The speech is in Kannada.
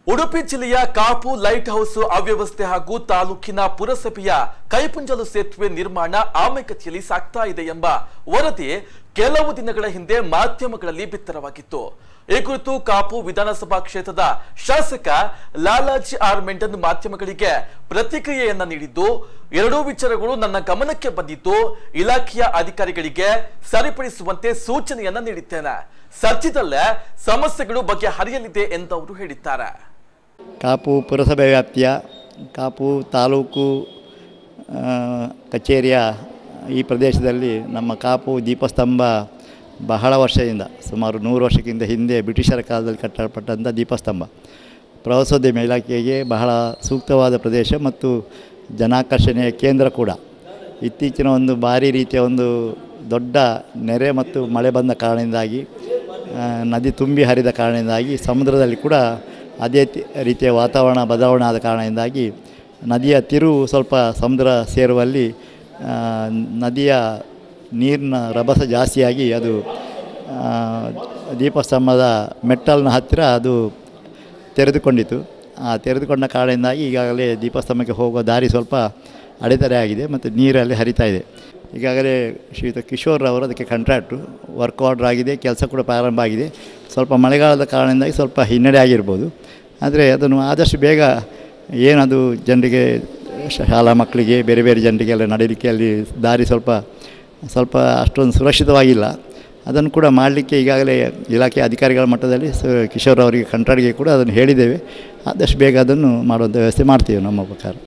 ಉಡುಪಿ ಜಿಲ್ಲೆಯ ಕಾಪು ಲೈಟ್ ಹೌಸ್ ಅವ್ಯವಸ್ಥೆ ಹಾಗೂ ತಾಲೂಕಿನ ಪುರಸಭೆಯ ಕೈಪುಂಜಲು ಸೇತುವೆ ನಿರ್ಮಾಣ ಆಮೆಗತಿಯಲ್ಲಿ ಸಾಗ್ತಾ ಇದೆ ಎಂಬ ವರದಿ ಕೆಲವು ದಿನಗಳ ಹಿಂದೆ ಮಾಧ್ಯಮಗಳಲ್ಲಿ ಬಿತ್ತರವಾಗಿತ್ತು ಈ ಕುರಿತು ಕಾಪು ವಿಧಾನಸಭಾ ಕ್ಷೇತ್ರದ ಶಾಸಕ ಲಾಲಾಜಿ ಆರ್ ಮೆಂಡನ್ ಮಾಧ್ಯಮಗಳಿಗೆ ಪ್ರತಿಕ್ರಿಯೆಯನ್ನ ನೀಡಿದ್ದು ಎರಡೂ ವಿಚಾರಗಳು ನನ್ನ ಗಮನಕ್ಕೆ ಬಂದಿದ್ದು ಇಲಾಖೆಯ ಅಧಿಕಾರಿಗಳಿಗೆ ಸರಿಪಡಿಸುವಂತೆ ಸೂಚನೆಯನ್ನ ನೀಡಿದ್ದೇನೆ ಸದ್ಯದಲ್ಲೇ ಸಮಸ್ಯೆಗಳು ಬಗೆಹರಿಯಲಿದೆ ಎಂದವರು ಹೇಳಿದ್ದಾರೆ ಕಾಪು ಪುರಸಭೆ ವ್ಯಾಪ್ತಿಯ ಕಾಪು ತಾಲೂಕು ಆ, ಕಚೇರಿಯ ಈ ಪ್ರದೇಶದಲ್ಲಿ ನಮ್ಮ ಕಾಪು ದೀಪಸ್ತಂಭ ಬಹಳ ವರ್ಷದಿಂದ ಸುಮಾರು ನೂರು ವರ್ಷಕ್ಕಿಂತ ಹಿಂದೆ ಬ್ರಿಟಿಷರ ಕಾಲದಲ್ಲಿ ಕಟ್ಟಲ್ಪಟ್ಟಂಥ ದೀಪಸ್ತಂಭ ಪ್ರವಾಸೋದ್ಯಮ ಇಲಾಖೆಗೆ ಬಹಳ ಸೂಕ್ತವಾದ ಪ್ರದೇಶ ಮತ್ತು ಜನಾಕರ್ಷಣೆಯ ಕೇಂದ್ರ ಕೂಡ ಇತ್ತೀಚಿನ ಒಂದು ಭಾರಿ ರೀತಿಯ ಒಂದು ದೊಡ್ಡ ನೆರೆ ಮತ್ತು ಮಳೆ ಬಂದ ಕಾರಣದಿಂದಾಗಿ ಆ, ನದಿ ತುಂಬಿ ಹರಿದ ಕಾರಣದಿಂದಾಗಿ ಸಮುದ್ರದಲ್ಲಿ ಕೂಡ ಅದೇ ತಿ- ರೀತಿಯ ವಾತಾವರಣ ಬದಲಾವಣೆ ಆದ ಕಾರಣದಿಂದಾಗಿ ನದಿಯ ತಿರುವು ಸ್ವಲ್ಪ ಸಮುದ್ರ ಸೇರುವಲ್ಲಿ ಆ, ನದಿಯ ನೀರಿನ ರಭಸ ಜಾಸ್ತಿಯಾಗಿ ಅದು ಆ, ದೀಪಸ್ತಂಭದ ಮೆಟ್ಟಲಿನ ಹತ್ತಿರ ಅದು ತೆರೆದುಕೊಂಡಿತು ಆ ತೆರೆದುಕೊಂಡ ಕಾರಣದಿಂದಾಗಿ ಈಗಾಗಲೇ ದೀಪಸ್ತಂಭಕ್ಕೆ ಹೋಗುವ ದಾರಿ ಸ್ವಲ್ಪ ಅಡೆತಡೆ ಆಗಿದೆ ಮತ್ತು ನೀರಲ್ಲಿ ಹರಿತಾ ಇದೆ ಈಗಾಗಲೇ ಶ್ರೀಯುತ ಕಿಶೋರ್ ಅವರು ಅದಕ್ಕೆ ಕಾಂಟ್ರಾಕ್ಟು ವರ್ಕ್ ಆರ್ಡರ್ ಆಗಿದೆ ಕೆಲಸ ಕೂಡ ಪ್ರಾರಂಭ ಆಗಿದೆ ಸ್ವಲ್ಪ ಮಳೆಗಾಲದ ಕಾರಣದಿಂದಾಗಿ ಸ್ವಲ್ಪ ಹಿನ್ನಡೆ ಆಗಿರ್ಬೋದು ಆದರೆ ಅದನ್ನು ಆದಷ್ಟು ಬೇಗ ಏನದು ಜನರಿಗೆ ಶ- ಶಾಲಾ ಮಕ್ಕಳಿಗೆ ಬೇರೆ ಬೇರೆ ಜನರಿಗೆಲ್ಲ ನಡೀಲಿಕ್ಕೆ ಅಲ್ಲಿ ದಾರಿ ಸ್ವಲ್ಪ ಸ್ವಲ್ಪ ಅಷ್ಟೊಂದು ಸುರಕ್ಷಿತವಾಗಿಲ್ಲ ಅದನ್ನು ಕೂಡ ಮಾಡಲಿಕ್ಕೆ ಈಗಾಗಲೇ ಇಲಾಖೆ ಅಧಿಕಾರಿಗಳ ಮಟ್ಟದಲ್ಲಿ ಸ ಕಿಶೋರ್ ಅವರಿಗೆ ಕಂಟ್ರಾಕ್ಟ್ಗೆ ಕೂಡ ಅದನ್ನು ಹೇಳಿದ್ದೇವೆ ಆದಷ್ಟು ಬೇಗ ಅದನ್ನು ಮಾಡುವಂಥ ವ್ಯವಸ್ಥೆ ಮಾಡ್ತೀವಿ ನಮ್ಮ ಪ್ರಕಾರ